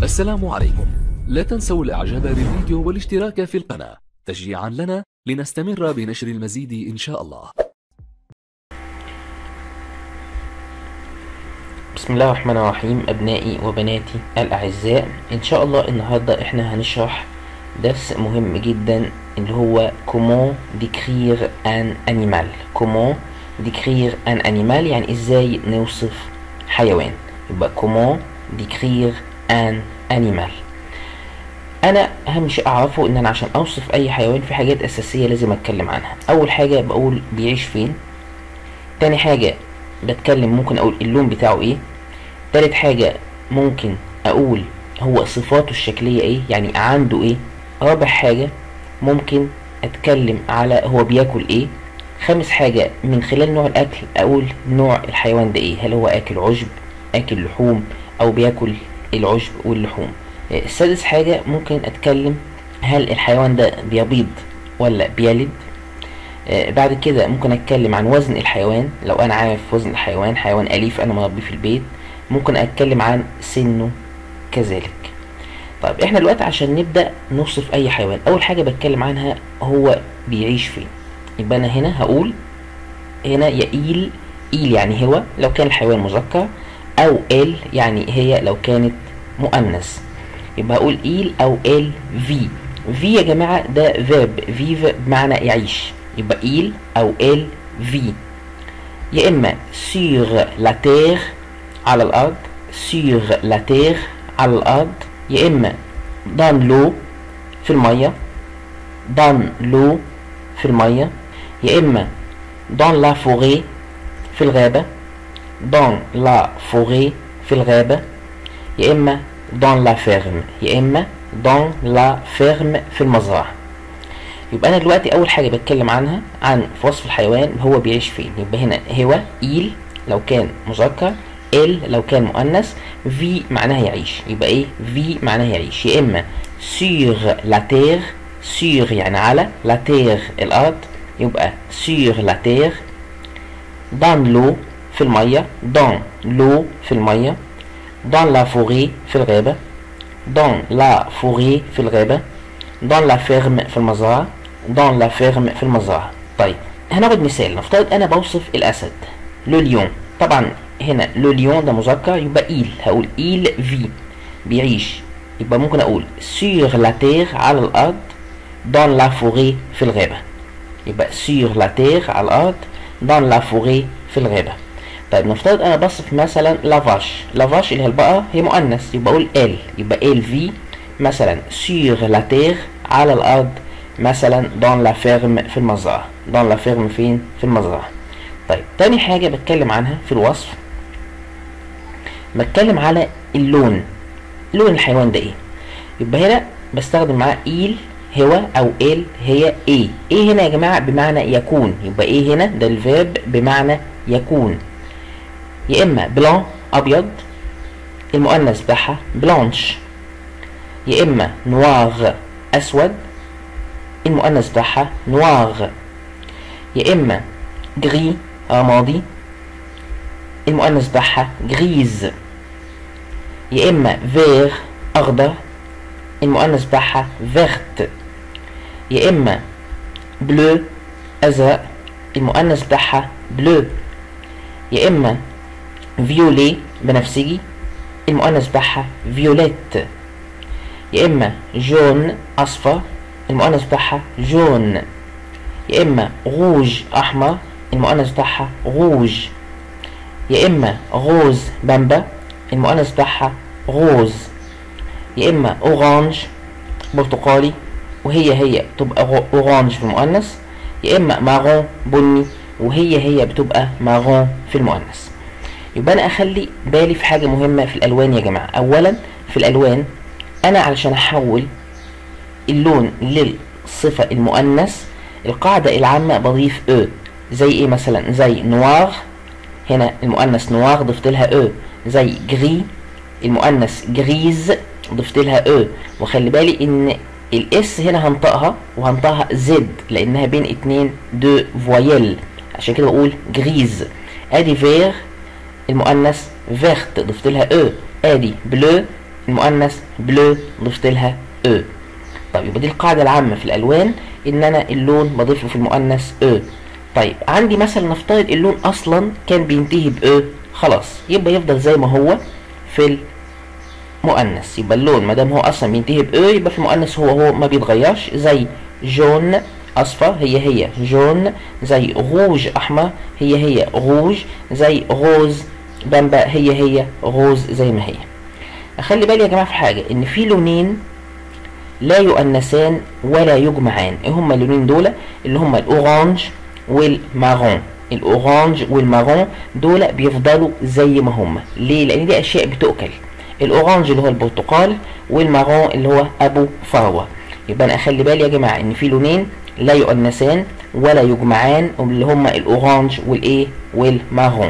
السلام عليكم لا تنسوا الاعجاب بالفيديو والاشتراك في القناة تشجيعا لنا لنستمر بنشر المزيد ان شاء الله بسم الله الرحمن الرحيم أبنائي وبناتي الأعزاء إن شاء الله النهاردة إحنا هنشرح درس مهم جدا اللي هو comment décrire un animal comment décrire un animal يعني إزاي نوصف حيوان يبقى comment décrire un animal أنا أهم شيء أعرفه إن أنا عشان أوصف أي حيوان في حاجات أساسية لازم أتكلم عنها أول حاجة بقول بيعيش فين تاني حاجة بتكلم ممكن اقول اللون بتاعه ايه تالت حاجة ممكن اقول هو صفاته الشكلية ايه يعني عنده ايه رابع حاجة ممكن اتكلم على هو بياكل ايه خامس حاجة من خلال نوع الاكل اقول نوع الحيوان ده ايه هل هو اكل عشب اكل لحوم او بياكل العشب واللحوم السادس حاجة ممكن اتكلم هل الحيوان ده بيبيض ولا بيلد آه، بعد كده ممكن اتكلم عن وزن الحيوان لو انا عارف وزن الحيوان حيوان اليف انا مربيه في البيت ممكن اتكلم عن سنه كذلك طيب احنا دلوقتي عشان نبدا نوصف اي حيوان اول حاجه بتكلم عنها هو بيعيش فين يبقى انا هنا هقول هنا يا ايل ايل يعني هو لو كان الحيوان مذكر او ال يعني هي لو كانت مؤنث يبقى هقول ايل او ال في في يا جماعه ده فيرب فيف بمعنى يعيش يبقى il أو elle vit يا إما sur la terre على الأرض sur la terre على الأرض يا إما dans l'eau في المية dans l'eau في المية يا إما dans la forêt في الغابة dans la forêt في الغابة يا إما dans la ferme يا إما dans la ferme في المزرعة يبقى انا دلوقتي اول حاجه بتكلم عنها عن في وصف الحيوان هو بيعيش فين يبقى هنا هو إيل لو كان مذكر ال لو كان مؤنث في معناها يعيش يبقى ايه في معناها يعيش يا اما sur la terre sur يعني على la terre الارض يبقى sur la terre dans l'eau في الميه dans l'eau في الميه dans la forêt في الغابه dans la forêt في الغابه dans la ferme في المزرعة dans la ferme في المزرعة طيب هناخد مثال نفترض انا بوصف الاسد لو ليون طبعا هنا لو ليون ده مذكر يبقى إيل هقول إيل في بيعيش يبقى ممكن اقول sur la terre على الارض dans la forêt في الغابة يبقى sur la terre على الارض dans la forêt في الغابة طيب نفترض انا بصف مثلا لافاش لافاش اللي هي البقرة هي مؤنث يبقى اقول ال يبقى ال في مثلا sur la terre على الأرض مثلا dans la ferme في المزرعة dans la ferme فين في المزرعة طيب تاني حاجة بتكلم عنها في الوصف بتكلم على اللون لون الحيوان ده ايه يبقى هنا بستخدم معاه إيل هو أو إل هي إيه إيه هنا يا جماعة بمعنى يكون يبقى إيه هنا ده الفيرب بمعنى يكون يا إما بلان أبيض المؤنث بتاعها بلانش يا إما نواغ أسود المؤنث بتاعها نواغ يا إما جري رمادي المؤنث بتاعها جريز يا إما فير أخضر المؤنث بتاعها فيرت يا إما بلو أزرق المؤنث بتاعها بلو يا إما فيولي بنفسجي المؤنث بتاعها فيوليت يا اما جون اصفر المؤنث بتاعها جون يا اما روج احمر المؤنث بتاعها روج يا اما غوز بامبا المؤنث بتاعها غوز يا اما اورانج برتقالي وهي هي بتبقى اورانج في المؤنث يا اما مارون بني وهي هي بتبقى مارون في المؤنث يبقى انا اخلي بالي في حاجه مهمه في الالوان يا جماعه اولا في الالوان انا علشان احول اللون للصفة المؤنث القاعدة العامة بضيف او زي ايه مثلا زي نوار هنا المؤنث نوار ضفت لها او زي جري المؤنث جريز ضفت لها او وخلي بالي ان الاس هنا هنطقها وهنطقها زد لانها بين اتنين دو فويل عشان كده بقول جريز ادي فير المؤنث فيرت ضفت لها او ادي بلو المؤنث بلو ضفت لها او طيب يبقى دي القاعدة العامة في الألوان إن أنا اللون بضيف له في المؤنث او طيب عندي مثلا نفترض اللون أصلا كان بينتهي بأو خلاص يبقى يفضل زي ما هو في المؤنث يبقى اللون ما دام هو أصلا بينتهي بأو يبقى في المؤنث هو هو ما بيتغيرش زي جون أصفر هي هي جون زي روج أحمر هي هي روج زي روز بامبا هي هي روز زي ما هي أخلي بالي يا جماعة في حاجة إن في لونين لا يؤنسان ولا يجمعان ايه هما اللونين دول اللي هما الاورانج والمارون الاورانج والمارون دول بيفضلوا زي ما هما ليه لان دي اشياء بتؤكل الاورانج اللي هو البرتقال والمارون اللي هو ابو فروه يبقى انا اخلي بالي يا جماعه ان في لونين لا يؤنسان ولا يجمعان اللي هما الاورانج والايه والمارون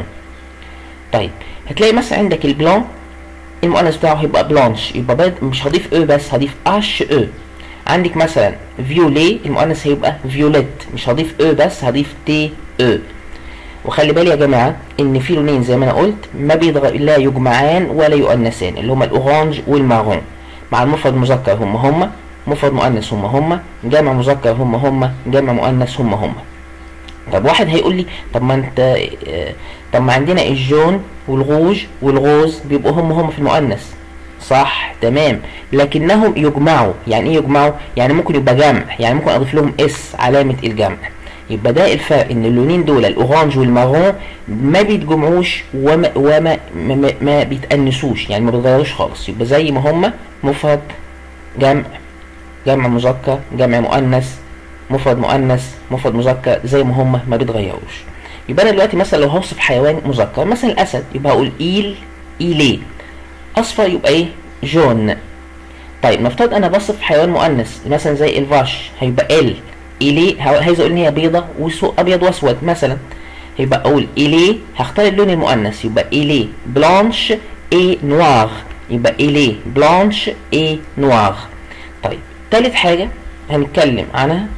طيب هتلاقي مثلا عندك البلان المؤنث بتاعه هيبقى بلانش يبقى بد... مش هضيف او بس هضيف اش او عندك مثلا فيولي المؤنث هيبقى فيوليت مش هضيف او بس هضيف تي او وخلي بالي يا جماعه ان في لونين زي ما انا قلت ما بيضغ... لا يجمعان ولا يؤنسان اللي هما الاورانج والمارون مع المفرد المذكر هم هم مفرد مؤنث هم هم جمع مذكر هم هم جمع مؤنث هم هم طب واحد هيقول لي طب ما انت اه طب ما عندنا الجون والغوج والغوز بيبقوا هم هم في المؤنث صح تمام لكنهم يجمعوا يعني ايه يجمعوا يعني ممكن يبقى جمع يعني ممكن اضيف لهم اس علامه الجمع يبقى ده الفرق ان اللونين دول الاورانج والمارون ما بيتجمعوش وما وما ما, ما بيتأنسوش يعني ما بيتغيروش خالص يبقى زي ما هم مفرد جمع جمع مذكر جمع مؤنث مفرد مؤنث مفرد مذكر زي ما هم ما بيتغيروش يبقى انا دلوقتي مثلا لو هوصف حيوان مذكر مثلا الاسد يبقى هقول ايل ايلي اصفر يبقى ايه جون طيب نفترض انا بصف حيوان مؤنث مثلا زي الفاش هيبقى ال ايلي عايز اقول ان هي بيضه وسوق ابيض واسود مثلا هيبقى اقول ايلي هختار اللون المؤنث يبقى ايلي بلانش اي نوار يبقى ايلي بلانش اي نوار طيب تالت حاجه هنتكلم عنها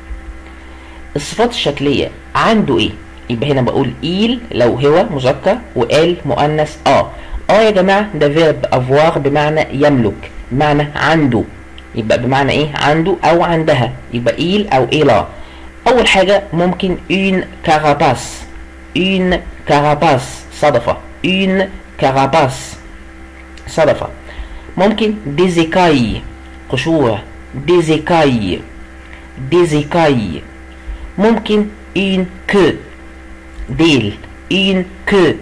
الصفات الشكليه عنده ايه يبقى هنا بقول إيل لو هو مذكر وقال مؤنث اه اه يا جماعة ده فيرب افوار بمعنى يملك بمعنى عنده يبقى بمعنى ايه عنده او عندها يبقى إيل او إيلا اول حاجة ممكن une carapace une carapace صدفة une carapace صدفة ممكن des écailles قشور des écailles des écailles ممكن une queue ديل une queue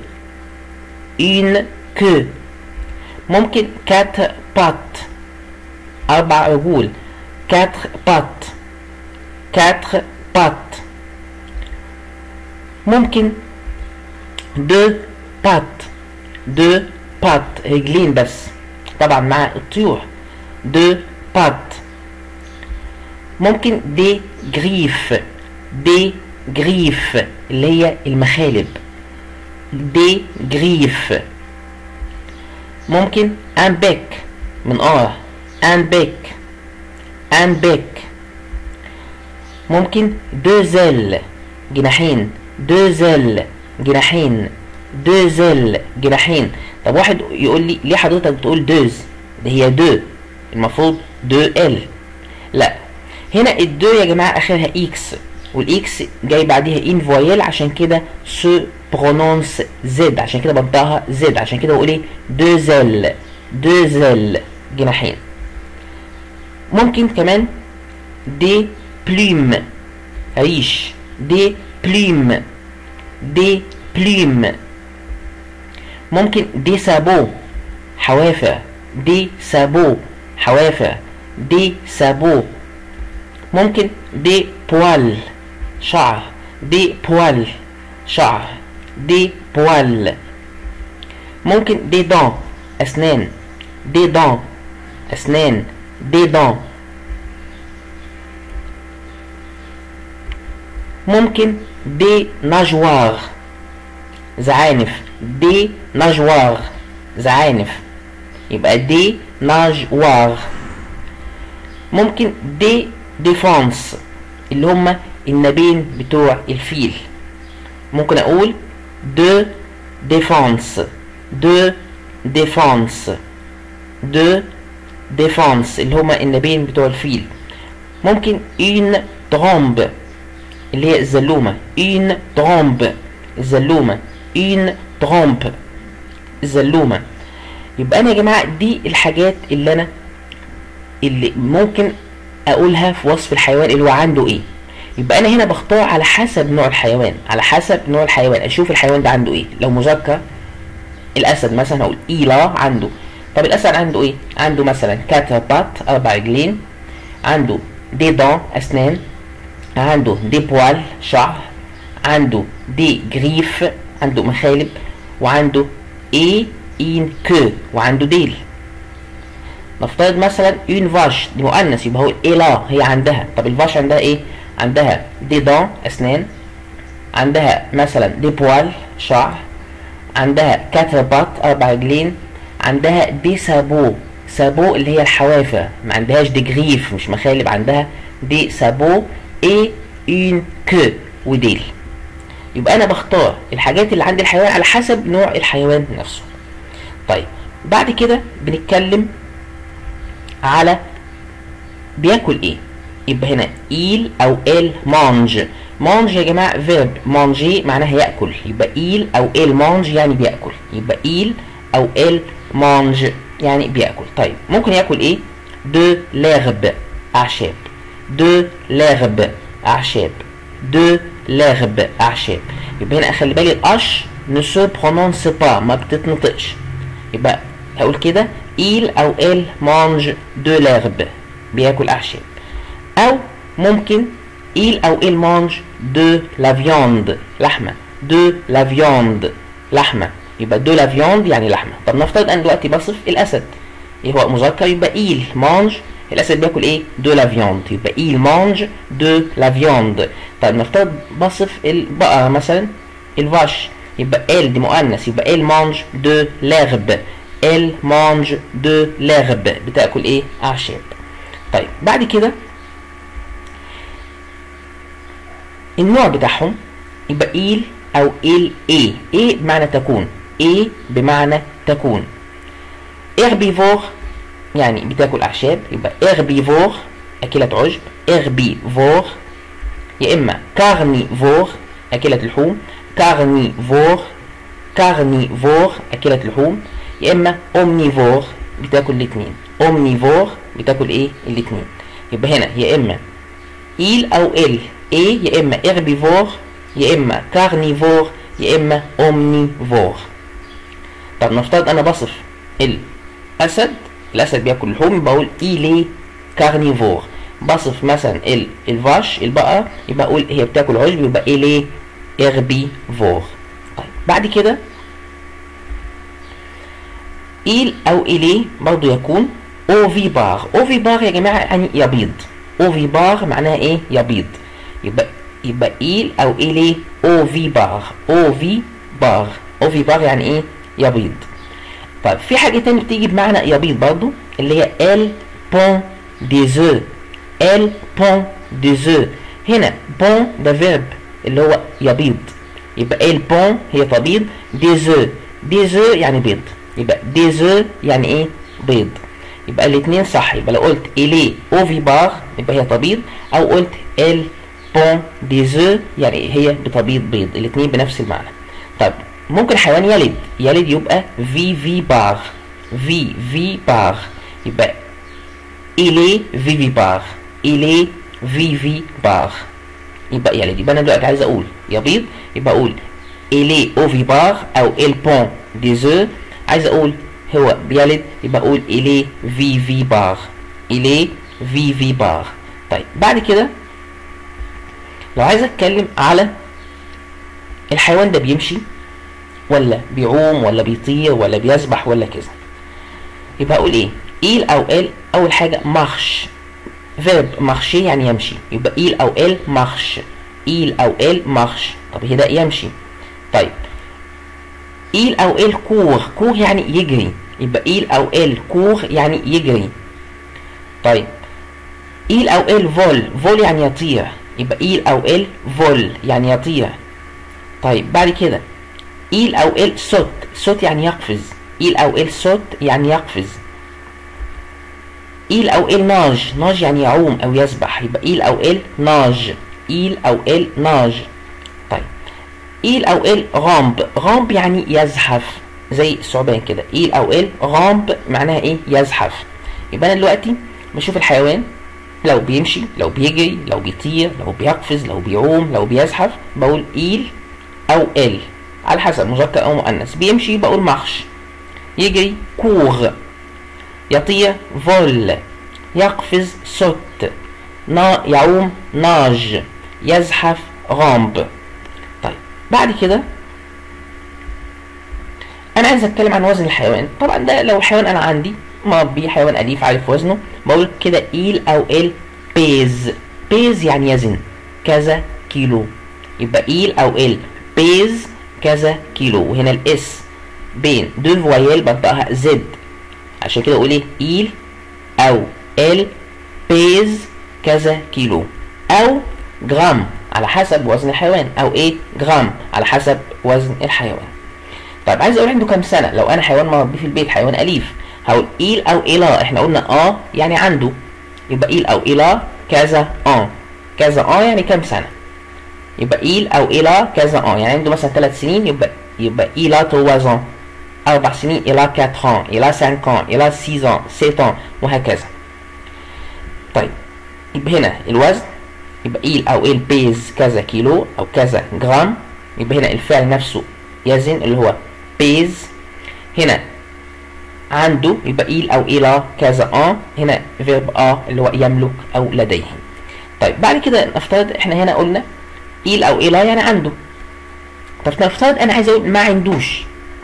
une queue ممكن quatre pattes أربع رجول quatre pattes quatre pattes ممكن deux pattes deux pattes رجلين بس طبعا مع الطيور deux pattes ممكن des griffes des griffes اللي هي المخالب دي جريف ممكن ان بيك من اه ان بيك ان بيك ممكن دو زل جناحين دو زل جناحين دو زل جناحين طب واحد يقول لي ليه حضرتك بتقول دوز ده هي دو المفروض دو ال لا هنا الدو يا جماعه اخرها اكس والاكس جاي بعديها ان فويل عشان كده سو برونونس زد عشان كده بنطقها زد عشان كده بقول ايه دوزل دوزل جناحين ممكن كمان دي بلوم ريش دي بلوم دي بلوم ممكن دي سابو حوافر دي سابو حوافر دي سابو ممكن دي بوال شعر دي بوال شعر دي بوال ممكن دي دون أسنان دي دون أسنان دي دون ممكن دي نجوار زعانف دي نجوار زعانف يبقى دي نجوار ممكن دي ديفانس اللي هما النبين بتوع الفيل ممكن اقول دو ديفانس دو ديفانس de défense اللي هما النبين بتوع الفيل ممكن une trombe اللي هي الزلومة une trompe الزلومة une trompe الزلومة يبقى انا يا جماعة دي الحاجات اللي انا اللي ممكن اقولها في وصف الحيوان اللي هو عنده ايه يبقى انا هنا بختار على حسب نوع الحيوان على حسب نوع الحيوان اشوف الحيوان ده عنده ايه لو مذكر الاسد مثلا هقول ايلا عنده طب الاسد عنده ايه عنده مثلا كاتر بات اربع رجلين عنده دي دون اسنان عنده دي بوال شعر عنده دي جريف عنده مخالب وعنده اي ان كو وعنده ديل نفترض مثلا اون فاش دي مؤنث يبقى هو ايه لا هي عندها طب الفاش عندها ايه عندها دي دون اسنان عندها مثلا دي بوال شعر عندها كاتر بات اربع رجلين عندها دي سابو سابو اللي هي الحوافر ما عندهاش دي جريف مش مخالب عندها دي سابو اي اون كو وديل يبقى انا بختار الحاجات اللي عند الحيوان على حسب نوع الحيوان نفسه طيب بعد كده بنتكلم على بياكل ايه يبقى هنا إيل أو إل مانج مانج يا جماعة فيرب مانجي معناها يأكل يبقى إيل أو إل مانج يعني بيأكل يبقى إيل أو إل مانج يعني بيأكل طيب ممكن يأكل إيه دو ليرب أعشاب دو ليرب أعشاب دو ليرب أعشاب يبقى هنا أخلي بالي الأش ne se prononce pas ما بتتنطقش يبقى هقول كده إيل أو إل مانج دو ليرب بياكل أعشاب أو ممكن il أو il mange de la viande لحمة de la viande لحمة يبقى de la viande يعني لحمة طب نفترض أنا دلوقتي بصف الأسد إيه هو مذكر يبقى il mange الأسد بياكل إيه de la viande يبقى il mange de la viande طب نفترض بصف البقرة مثلا الفاش يبقى elle دي مؤنث يبقى elle mange de l'herbe elle mange de l'herbe بتاكل إيه أعشاب طيب بعد كده النوع بتاعهم يبقى إيل أو إل إيه إيه بمعنى تكون إيه بمعنى تكون إربيفور يعني بتاكل أعشاب يبقى إربيفور أكلة عشب إربيفور يا إما كارنيفور أكلة لحوم كارنيفور كارنيفور أكلة لحوم يا إما أومنيفور بتاكل الاتنين أومنيفور بتاكل إيه الاتنين يبقى هنا يا إما إيل أو إل ايه يا اما herbivore يا اما carnivore يا اما omnivore طب نفترض انا بصف الاسد الاسد بياكل لحوم بقول إيلي كارنيفور بصف مثلا ال الفاش البقرة يبقى اقول هي بتاكل عشب يبقى إيلي herbivore طيب بعد كده إيل أو إيلي برضو يكون أوفيبار أوفيبار يا جماعة يعني يبيض أوفيبار معناها إيه يبيض يبقى يبقى إيل أو إيلي أوفيبار أوفيبار أوفيبار يعني إيه يبيض طيب في حاجة تانية بتيجي بمعنى يبيض برضو اللي هي ال بون دي زو ال بون دي زو هنا بون ده فيرب اللي هو يبيض يبقى ال بون هي تبيض دي زو دي زو يعني بيض يبقى دي زو يعني ايه بيض يبقى الاثنين صح يبقى لو قلت إلي أوفيبار يبقى هي تبيض أو قلت ال بون دي زو يعني هي بتبيض بيض الاثنين بنفس المعنى طيب ممكن حيوان يلد يلد يبقى في في بار في في بار يبقى إلي في بار إلي في في بار يبقى يلد يبقى انا دلوقتي عايز اقول يبيض يبقى اقول إلي أوفيبار أو إل بون دي زو عايز اقول هو بيلد يبقى اقول إلي في في بار إلي في في بار طيب بعد كده لو عايز اتكلم على الحيوان ده بيمشي ولا بيعوم ولا بيطير ولا بيسبح ولا كذا يبقى اقول ايه إيل او ال اول حاجة مارش فيرب مارشي يعني يمشي يبقى إيل او ال مارش إيل او ال مارش طب هي ده يمشي طيب إيل او ال كور كور يعني يجري يبقى إيل او ال كور يعني يجري طيب إيل او ال فول فول يعني يطير يبقى إيل أو إل فول يعني يطير طيب بعد كده إيل أو إل صوت صوت يعني يقفز إيل أو إل صوت يعني يقفز إيل أو إل ناج ناج يعني يعوم أو يسبح يبقى إيل أو إل ناج إيل أو إل ناج طيب إيل أو إل غامب غامب يعني يزحف زي الثعبان كده إيل أو إل غامب معناها إيه يزحف يبقى أنا دلوقتي بشوف الحيوان لو بيمشي لو بيجري لو بيطير لو بيقفز لو بيعوم لو بيزحف بقول إيل أو إل على حسب مذكر أو مؤنث بيمشي بقول مارش يجري كور يطير فول يقفز سوت نا يعوم ناج يزحف غامب طيب بعد كده انا عايز اتكلم عن وزن الحيوان طبعا ده لو حيوان انا عندي مربي حيوان اليف عارف وزنه بقول كده ايل او ال بيز بيز يعني يزن كذا كيلو يبقى ايل او ال بيز كذا كيلو وهنا الاس بين دو فويل بنطقها زد عشان كده اقول ايه ايل او ال بيز كذا كيلو او جرام على حسب وزن الحيوان او ايه جرام على حسب وزن الحيوان طيب عايز اقول عنده كام سنه لو انا حيوان مربي في البيت حيوان اليف هقول ايل او ايلا احنا قلنا اه يعني عنده يبقى ايل او ايلا كذا اه كذا اه يعني كام سنه يبقى ايل او ايلا كذا اه يعني عنده مثلا 3 سنين يبقى يبقى ايلا 3 ans اربع سنين الى 4 ans الى 5 ans الى 6 ans 7 ans وهكذا طيب يبقى هنا الوزن يبقى ايل او ايل بيز كذا كيلو او كذا جرام يبقى هنا الفعل نفسه يزن اللي هو بيز هنا عنده يبقى إيل أو إلى كذا آ هنا فيرب آ اللي هو يملك أو لديه طيب بعد كده نفترض احنا هنا قلنا إيل أو إلى يعني عنده طب نفترض أنا عايز أقول ما عندوش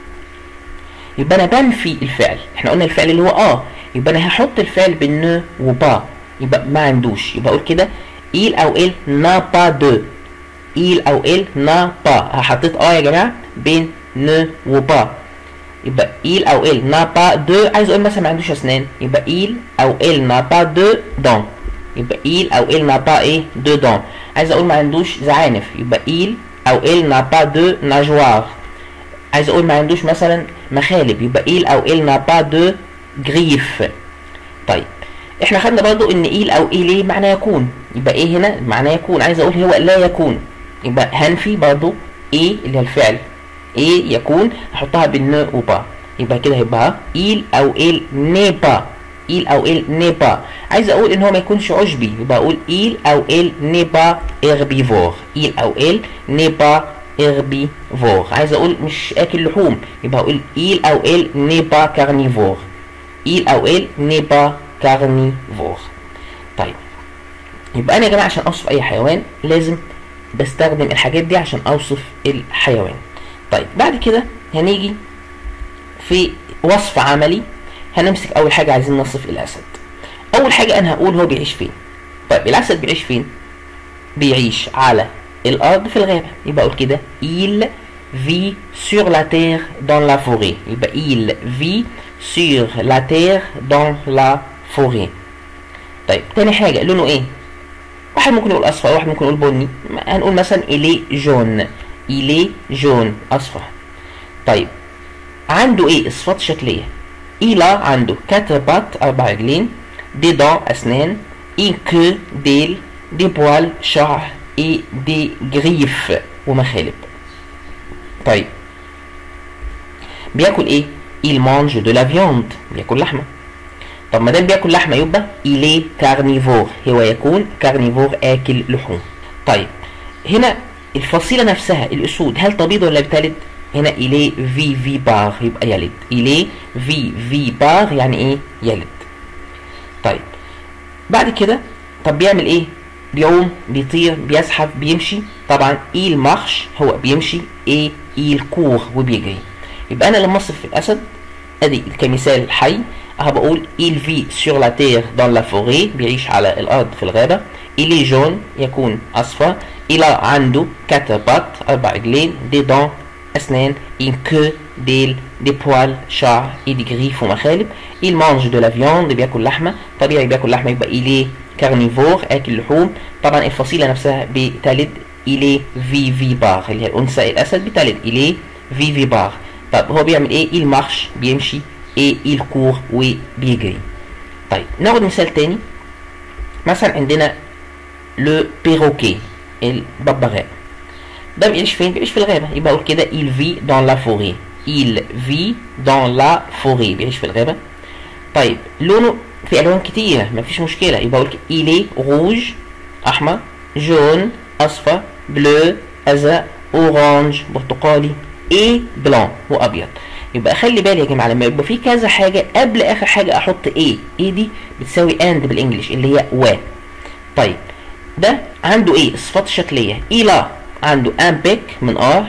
يبقى أنا بنفي الفعل احنا قلنا الفعل اللي هو آ يبقى أنا هحط الفعل بالنو وبا يبقى ما عندوش يبقى أقول كده إيل أو إل n'a pas de إيل أو إل n'a pas حطيت آ يا جماعة بين ne وبا يبقى il او il n'a pas de عايز اقول مثلا ما عندوش اسنان يبقى il او il n'a pas de dents يبقى il او il n'a pas ايه de dents عايز اقول ما عندوش زعانف يبقى il او il n'a pas de nageoire عايز اقول ما عندوش مثلا مخالب يبقى il او il n'a pas de griffe طيب احنا خدنا برضو ان il او il ايه معنى يكون يبقى ايه هنا معنى يكون عايز اقول هو لا يكون يبقى هنفي برضو ايه اللي هي الفعل ايه يكون احطها بالن وبا يبقى كده هيبقى il او il n'est pas il او il n'est pas عايز اقول ان هو ما يكونش عشبي يبقى اقول il او il n'est pas herbivore il او il n'est pas herbivore عايز اقول مش اكل لحوم يبقى اقول il او il n'est pas carnivore il او il n'est pas carnivore طيب يبقى انا يا جماعه عشان اوصف اي حيوان لازم بستخدم الحاجات دي عشان اوصف الحيوان طيب بعد كده هنيجي في وصف عملي هنمسك اول حاجه عايزين نصف الاسد اول حاجه انا هقول هو بيعيش فين طيب الاسد بيعيش فين بيعيش على الارض في الغابه يبقى اقول كده il vit sur la terre dans la forêt يبقى il vit sur la terre dans la forêt طيب تاني حاجه لونه ايه واحد ممكن يقول اصفر واحد ممكن يقول بني هنقول مثلا il est jaune il est jaune اصفر طيب عنده ايه صفات شكليه il a عنده quatre pattes اربع رجلين des dents اسنان une queue ديل des poils شعر et des griffes ومخالب طيب بياكل ايه il mange de la viande بياكل لحمه طب ما دام بياكل لحمه يبقى il est carnivore هو يكون carnivore اكل لحوم طيب هنا الفصيلة نفسها الأسود هل تبيض ولا بتلد؟ هنا إليه في في بار يبقى يلد إليه في في بار يعني إيه؟ يلد طيب بعد كده طب بيعمل إيه؟ بيعوم بيطير بيزحف بيمشي طبعا إيل مارش هو بيمشي إيه إيل كور وبيجري يبقى أنا لما أصف الأسد أدي كمثال حي أه بقول il vit sur la terre dans la forêt بيعيش على الأرض في الغابة il est jaune يكون أصفر il a عنده quatre pattes أربع رجلين des dents أسنان une queue ديل des poils شعر et des griffes ومخالب il mange de la viande بياكل لحمة طبيعي بياكل لحمة يبقى il est carnivore آكل لحوم طبعا الفصيلة نفسها بتلد il est vivipare اللي هي الأنثى الأسد بتلد il est vivipare طب هو بيعمل إيه il marche بيمشي et il court وبيجري طيب ناخد مثال تاني مثلا عندنا لو بيروكي الببغاء ده بيعيش فين بيعيش في الغابه يبقى اقول كده il vit dans la forêt il vit dans la forêt بيعيش في الغابه طيب لونه في الوان كتيره مفيش مشكله يبقى اقول كده il est rouge احمر جون اصفر بلو ازرق اورانج برتقالي ايه بلان وابيض يبقى خلي بالي يا جماعه لما يبقى في كذا حاجه قبل اخر حاجه احط ايه ايه دي بتساوي اند بالانجلش اللي هي و طيب ده عنده ايه الصفات الشكليه الى عنده ان بيك من ار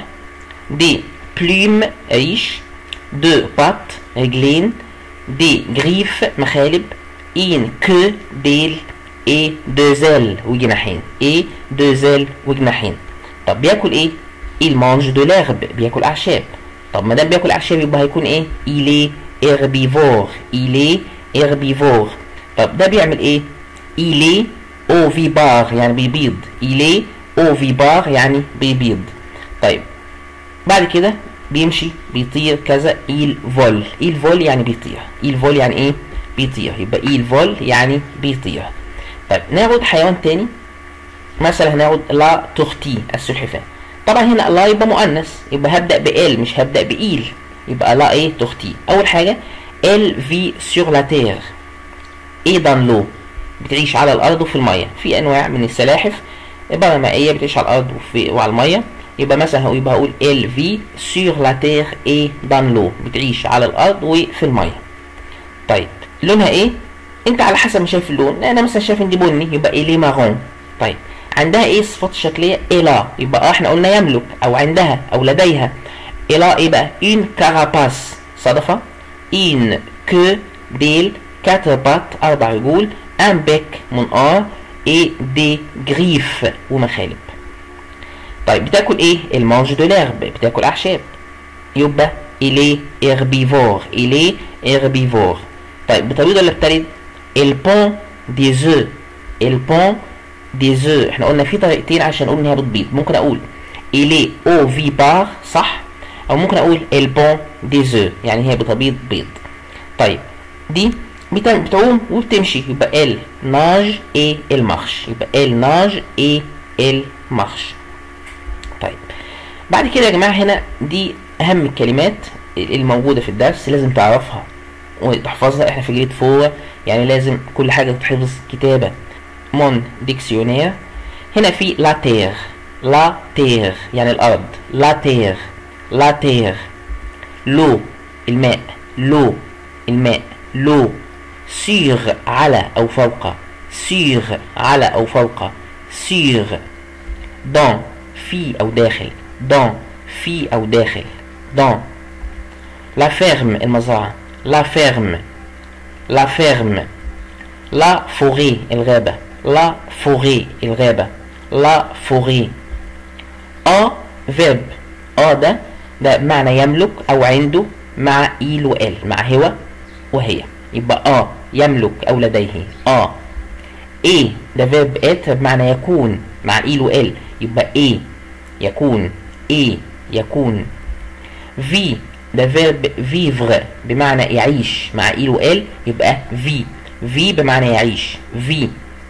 دي بلوم ريش دو بات رجلين دي جريف مخالب ان كو ديل ايه دو زيل وجناحين ايه دو زيل وجناحين طب بياكل ايه il mange de l'herbe بياكل اعشاب طب ما دام بياكل اعشاب يبقى هيكون ايه il est herbivore il est herbivore طب ده بيعمل ايه il est ovipare يعني بيبيض il est ovipare يعني بيبيض طيب بعد كده بيمشي بيطير كذا il vole il vole يعني بيطير il vole يعني ايه بيطير يبقى il vole يعني بيطير طيب ناخد حيوان تاني مثلا هناخد لا تورتي السلحفاه طبعا هنا لا يبقى مؤنث يبقى هبدا بال مش هبدا بايل يبقى لا ايه تورتي اول حاجه ال في سور لا تير ايه دان لو بتعيش على الارض وفي الميه في انواع من السلاحف بره مائيه بتعيش على الارض وفي وعلى الميه يبقى مثلا يبقى هقول ال في سور لا تير ايه دان لو بتعيش على الارض وفي الميه طيب لونها ايه انت على حسب ما شايف اللون انا مثلا شايف ان دي بني يبقى ايه مارون طيب عندها ايه الصفات الشكليه إلا يبقى احنا قلنا يملك او عندها او لديها إلا ايه بقى une carapace صدفه une queue ديل quatre pattes اربع رجول un bec منقار et des griffes ومخالب طيب بتاكل ايه المانج دو ليرب بتاكل اعشاب يبقى il est herbivore il est herbivore طيب بتبيض ولا بتلد البون دي زو البون دي زو احنا قلنا في طريقتين عشان نقول ان هي بتبيض ممكن اقول الي او في بار صح او ممكن اقول البون دي زو يعني هي بتبيض بيض طيب دي بتعوم وبتمشي يبقى ال ناج اي المخش يبقى ال ناج اي المخش طيب بعد كده يا جماعه هنا دي اهم الكلمات الموجوده في الدرس لازم تعرفها وتحفظها احنا في جريد فور يعني لازم كل حاجه تتحفظ كتابه مون ديكسيونير هنا في لا تير لا تير يعني الارض لا تير لا تير لو الماء لو الماء لو سيغ على او فوق سيغ على او فوق سيغ دون في او داخل دون في او داخل دون لا فيرم المزرعه لا فيرم لا فيرم لا فوري الغابة لا فوري الغابة لا فوري ا فيرب ا ده ده معنى يملك او عنده مع ايل وال مع هو وهي يبقى ا يملك او لديه ا ايه ده فيرب ات بمعنى يكون مع ايل وال يبقى ايه يكون ايه يكون في ده فيرب فيفر بمعنى يعيش مع ايل وال يبقى في في بمعنى يعيش في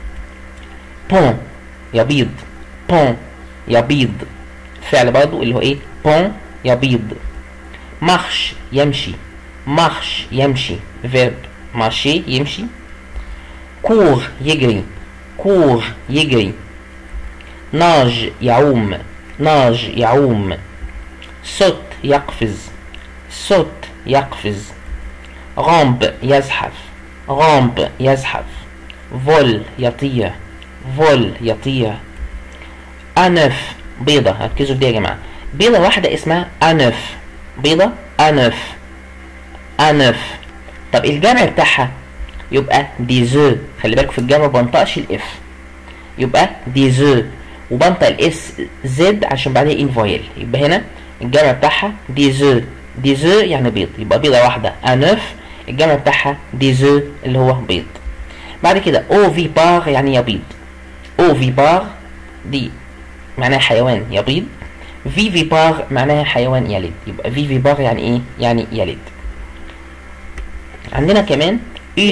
بون يبيض بون يبيض فعل برضو اللي هو ايه بون يبيض مارش يمشي مارش يمشي فيرب مارشي يمشي كور يجري كور يجري ناج يعوم ناج يعوم صوت يقفز صوت يقفز غامب يزحف غامب يزحف فول يطير فول يطير أنف بيضة ركزوا في دي يا جماعة بيضة واحدة اسمها أنف بيضة أنف أنف طب الجمع بتاعها يبقى ديزو خلي بالك في الجمع بنطقش الاف يبقى ديزو وبنطق الاس زد عشان بعدها ان فويل يبقى هنا الجمع بتاعها ديزو ديزو يعني بيض يبقى بيضة واحدة أنف الجمع بتاعها ديزو اللي هو بيض بعد كده او في بار يعني يبيض او في بار دي معناها حيوان يبيض في في بار معناها حيوان يلد يبقى في في بار يعني ايه يعني يلد عندنا كمان une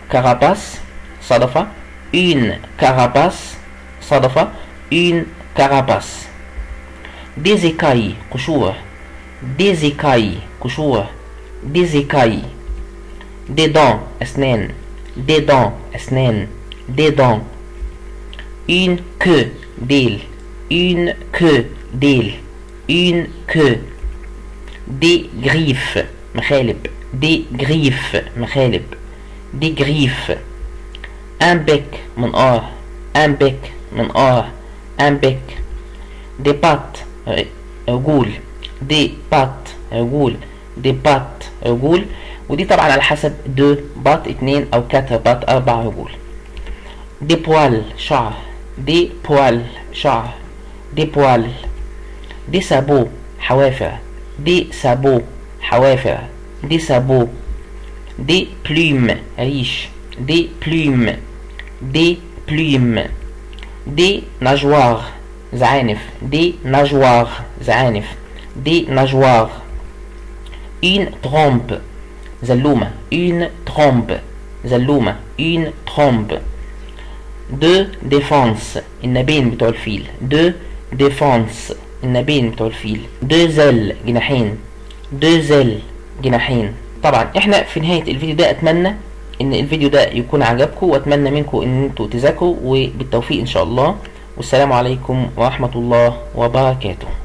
carapace صدفة une carapace صدفة une carapace des écailles قشور des écailles قشور des écailles des dents أسنان des dents أسنان des dents une queue ديل une queue ديل une queue des griffes مخالب des griffes مخالب des griffes un bec منقار un bec منقار un bec des pattes عجول des pattes عجول des pattes عجول ودي طبعا على حسب دو بات اتنين او كاتر بات اربع عجول des poils شعر des poils شعر des poils des sabots حوافر des sabots حوافر des sabots des plumes ريش des plumes des plumes des nageoires زعانف des nageoires زعانف des nageoires une trompe زلومة une trompe زلومة une trompe deux défense النبين بتوع الفيل deux défense النبين بتوع الفيل deux ailes جناحين deux ailes جناحين طبعا احنا في نهاية الفيديو ده اتمنى ان الفيديو ده يكون عجبكم واتمنى منكم ان انتوا تذاكروا وبالتوفيق ان شاء الله والسلام عليكم ورحمة الله وبركاته